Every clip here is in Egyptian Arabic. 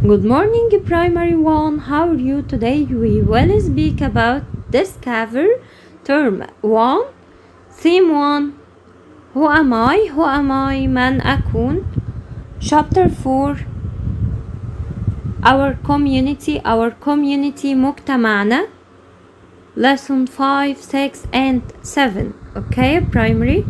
Good morning, primary one. How are you today? We will speak about discover term one, theme one. Who am I? Who am I? من أكون. Chapter four. Our community. Our community مجتمعنا. Lesson five, six, and seven. Okay, primary.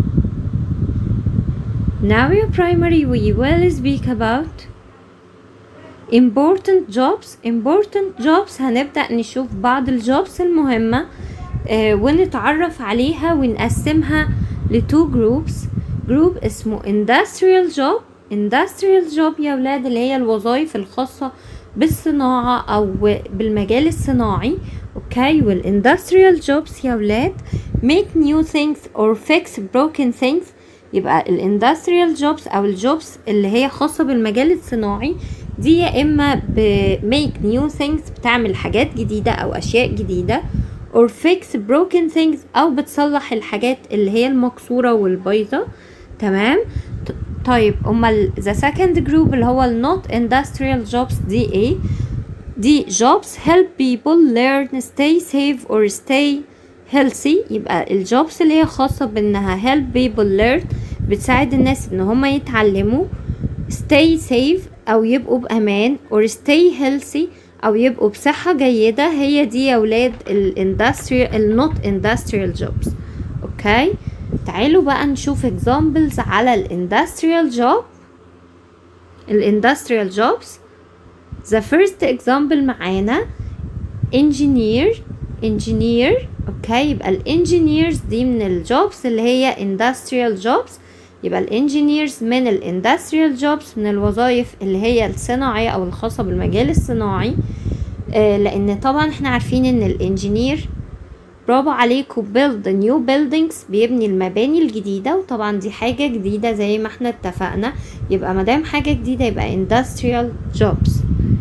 Now, your primary, we will speak about important jobs important jobs هنبدأ نشوف بعض الجوبس المهمة آه ونتعرف عليها ونقسمها لتو groups جروب اسمه industrial job industrial job يا ولاد اللي هي الوظائف الخاصة بالصناعة أو بالمجال الصناعي اوكي والاندستريال جوبس يا ولاد make new things or fix broken things يبقى الاندستريال جوبس او الجوبس اللي هي خاصة بالمجال الصناعي دي يا اما ب make new things بتعمل حاجات جديدة او اشياء جديدة or fix broken things او بتصلح الحاجات اللي هي المكسورة والبايظة تمام طيب امال the second group اللي هو ال not industrial jobs دي ايه دي jobs help people learn stay safe or stay healthy يبقى الجوبس اللي هي خاصة بانها help people learn بتساعد الناس ان هما يتعلموا stay safe او يبقوا بامان or stay healthy او يبقوا بصحة جيدة هي دي يا ولاد الاندستريال النوت industrial jobs اوكي تعالوا بقى نشوف examples على الاندستريال job الاندستريال jobs the first example معانا engineer engineer اوكي يبقى الانجينيرز دي من الجوبس اللي هي industrial jobs يبقى الانجينيرز من الاندستريال جوبس من الوظائف اللي هي الصناعية او الخاصة بالمجال الصناعي آه لان طبعا احنا عارفين ان الانجينير برافو عليكم build new buildings بيبني المباني الجديدة وطبعا دي حاجة جديدة زي ما احنا اتفقنا يبقى مادام حاجة جديدة يبقى industrial jobs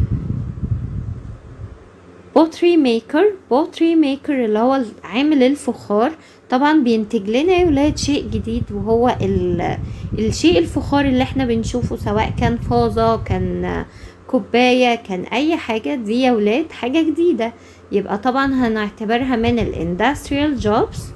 بوتري ميكر بوتري ميكر اللي هو عامل الفخار طبعا بينتج لنا يا ولاد شيء جديد وهو الشيء الفخار اللي احنا بنشوفه سواء كان فازة كان كوباية كان اي حاجة دي يا ولاد حاجة جديدة يبقى طبعا هنعتبرها من الاندستريال جوبز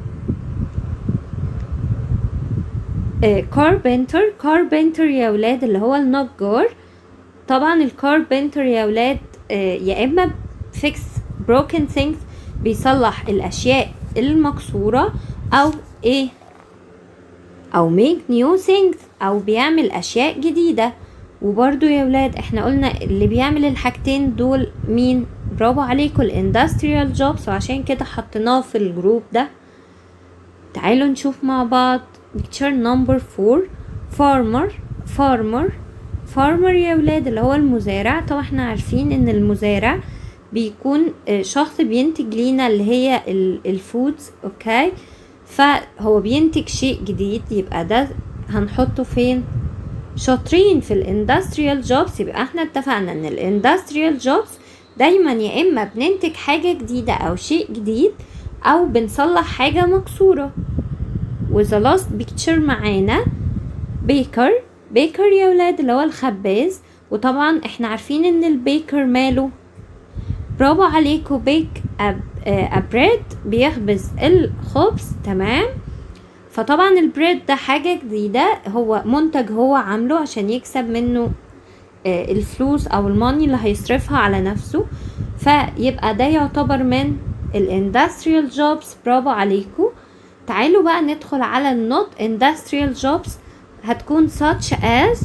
كاربنتر كاربنتر يا ولاد اللي هو النجار طبعا الكاربنتر يا ولاد يا اما fix broken things بيصلح الاشياء المكسورة او ايه او make new things او بيعمل اشياء جديدة وبرضو يا ولاد احنا قلنا اللي بيعمل الحاجتين دول مين برافو عليكم الاندستريال جوبز وعشان كده حطيناه في الجروب ده تعالوا نشوف مع بعض picture number four farmer farmer farmer يا ولاد اللي هو المزارع طبعا احنا عارفين ان المزارع بيكون شخص بينتج لينا اللي هي الفودز اوكي فهو بينتج شيء جديد يبقى ده هنحطه فين شاطرين في الاندستريال جوبز يبقى احنا اتفقنا ان الاندستريال جوبز دايما يا اما بننتج حاجة جديدة او شيء جديد او بنصلح حاجة مكسورة وذا لاست بيكتشر معانا بيكر بيكر يا ولاد اللي هو الخباز وطبعا احنا عارفين ان البيكر ماله برافو عليكم بيك ابريد بيخبز الخبز تمام فطبعا البريد ده حاجة جديدة هو منتج هو عامله عشان يكسب منه الفلوس او الماني اللي هيصرفها على نفسه فيبقى ده يعتبر من الاندستريال جوبز برافو عليكم تعالوا بقى ندخل على النوت اندستريال جوبز هتكون such as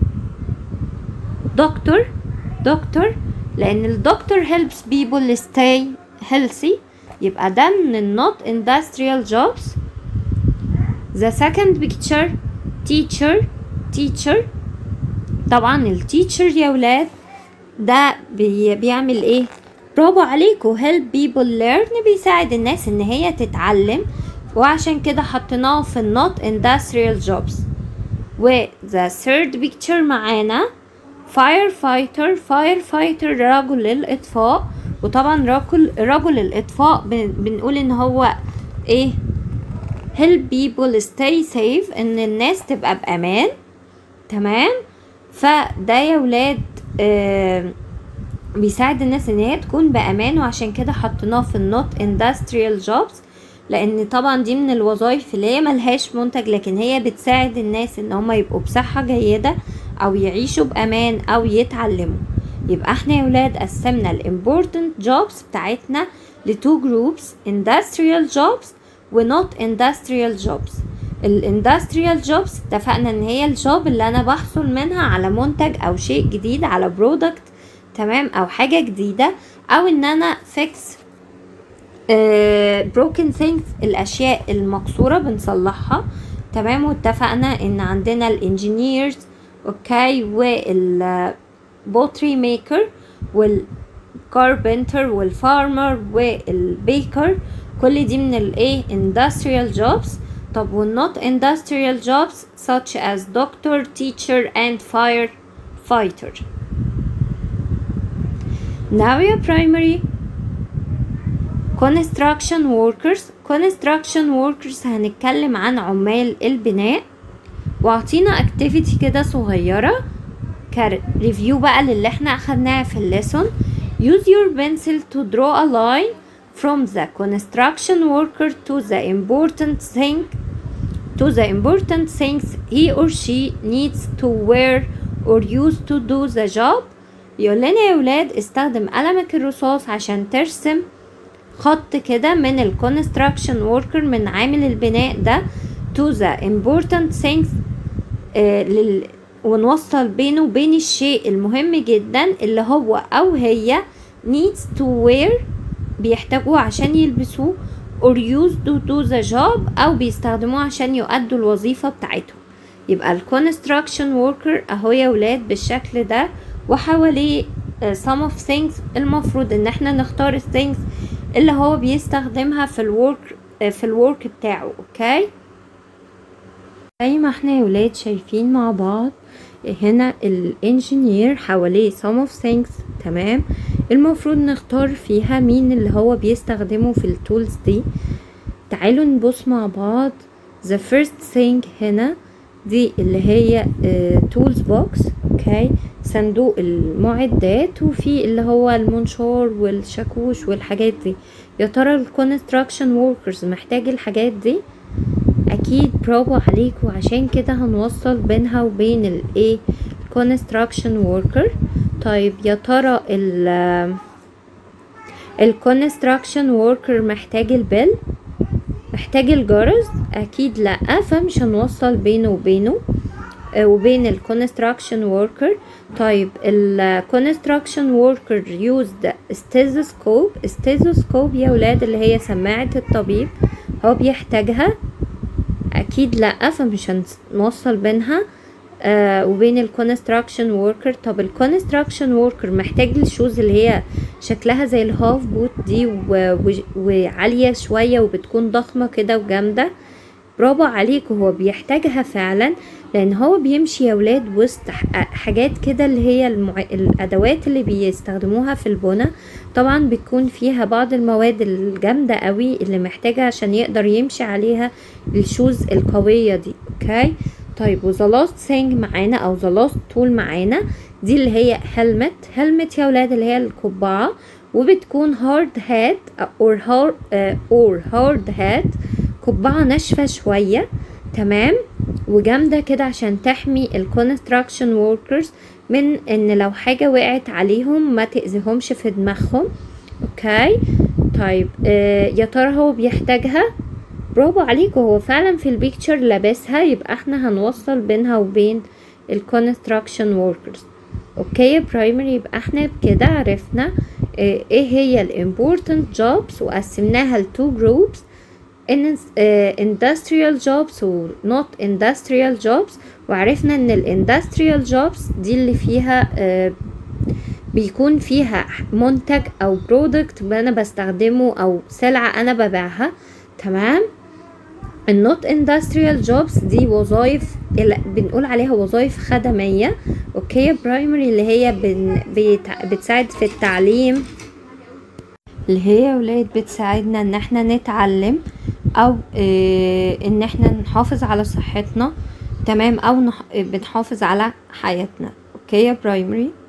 دكتور دكتور لان الدكتور helps people stay healthy يبقى ده من النوت industrial jobs the second picture teacher teacher طبعا التيتشر يا ولاد ده بي بيعمل ايه برافو عليكم help people learn بيساعد الناس ان هي تتعلم وعشان كده حطيناه في النوت industrial jobs و the third picture معانا firefighter firefighter رجل الإطفاء وطبعا رجل رجل الإطفاء بنقول إن هو إيه help people stay safe إن الناس تبقى بأمان تمام فده يا ولاد آه بيساعد الناس ان هي تكون بامان وعشان كده حطيناه في النوت اندستريال جوبز لان طبعا دي من الوظائف اللي هي ملهاش منتج لكن هي بتساعد الناس ان هم يبقوا بصحة جيدة او يعيشوا بامان او يتعلموا يبقى احنا يا ولاد قسمنا الامبورتنت جوبز بتاعتنا لتو جروبس industrial jobs و not industrial jobs الاندستريال جوبز اتفقنا ان هي الجوب اللي انا بحصل منها على منتج او شيء جديد على برودكت تمام او حاجه جديده او ان انا فيكس بروكن ثينجز الاشياء المكسوره بنصلحها تمام واتفقنا ان عندنا الانجينيرز اوكي والبوتري ميكر والكاربنتر والفارمر والبيكر كل دي من الايه industrial jobs طب والنوت industrial jobs such as doctor, teacher and firefighter now your primary construction workers construction workers هنتكلم عن عمال البناء واعطينا activity كده صغيرة كريفيو بقى للي احنا اخدناها في الليسون use your pencil to draw a line from the construction worker to the important thing to the important things he or she needs to wear or use to do the job يقول لنا يا ولاد استخدم قلمك الرصاص عشان ترسم خط كده من ال construction worker من عامل البناء ده to the important things آه لل ونوصل بينه وبين الشيء المهم جدا اللي هو او هي needs to wear بيحتاجوه عشان يلبسوه or use to do the job او بيستخدموه عشان يؤدوا الوظيفة بتاعتهم يبقى ال construction worker اهو يا ولاد بالشكل ده وحواليه some of things المفروض ان احنا نختار things اللي هو بيستخدمها في الورك في الورك بتاعه اوكي زي ما احنا يا ولاد شايفين مع بعض هنا الانجينير حواليه some of things تمام المفروض نختار فيها مين اللي هو بيستخدمه في التولز دي تعالوا نبص مع بعض the first thing هنا دي اللي هي tools box اوكي صندوق المعدات وفي اللي هو المنشار والشاكوش والحاجات دي يا ترى الكونستراكشن وركرز محتاج الحاجات دي اكيد برافو عليكم عشان كده هنوصل بينها وبين الايه الكونستراكشن وركر طيب يا ترى ال الكونستراكشن وركر محتاج البل محتاج الجرس اكيد لا فمش هنوصل بينه وبينه وبين الكونستراكشن وركر طيب الكونستراكشن وركر يوزد ستيزوسكوب ستيزوسكوب يا ولاد اللي هي سماعة الطبيب هو بيحتاجها اكيد لا فمش هنوصل بينها آه وبين الكونستراكشن وركر طب الكونستراكشن وركر محتاج الشوز اللي هي شكلها زي الهاف بوت دي وعالية شوية وبتكون ضخمة كده وجامدة برافو عليكم هو بيحتاجها فعلا لان هو بيمشي يا ولاد وسط حاجات كده اللي هي المع... الادوات اللي بيستخدموها في البنى طبعا بتكون فيها بعض المواد الجامدة قوي اللي محتاجة عشان يقدر يمشي عليها الشوز القوية دي اوكي طيب وذا لاست ثينج معانا او ذا لاست تول معانا دي اللي هي هلمت هلمت يا ولاد اللي هي القبعة وبتكون هارد هات اور هارد اور هارد هات قبعة ناشفة شوية تمام وجامدة كده عشان تحمي الكونستراكشن وركرز من ان لو حاجة وقعت عليهم ما تأذيهمش في دماغهم اوكي طيب آه يا ترى هو بيحتاجها برافو عليكم هو فعلا في البيكتشر لابسها يبقى احنا هنوصل بينها وبين الكونستراكشن وركرز اوكي يا برايمري يبقى احنا بكده عرفنا اه ايه هي الامبورتنت جوبز وقسمناها لتو جروبس in uh, industrial jobs و not industrial jobs وعرفنا ان الاندستريال jobs دي اللي فيها uh, بيكون فيها منتج او برودكت انا بستخدمه او سلعة انا ببيعها تمام النوت اندستريال جوبز دي وظائف بنقول عليها وظائف خدمية اوكي برايمري اللي هي بن بيتع... بتساعد في التعليم اللي هي ولاد بتساعدنا ان احنا نتعلم او اه ان احنا نحافظ على صحتنا تمام او نح... بنحافظ على حياتنا اوكي يا برايمري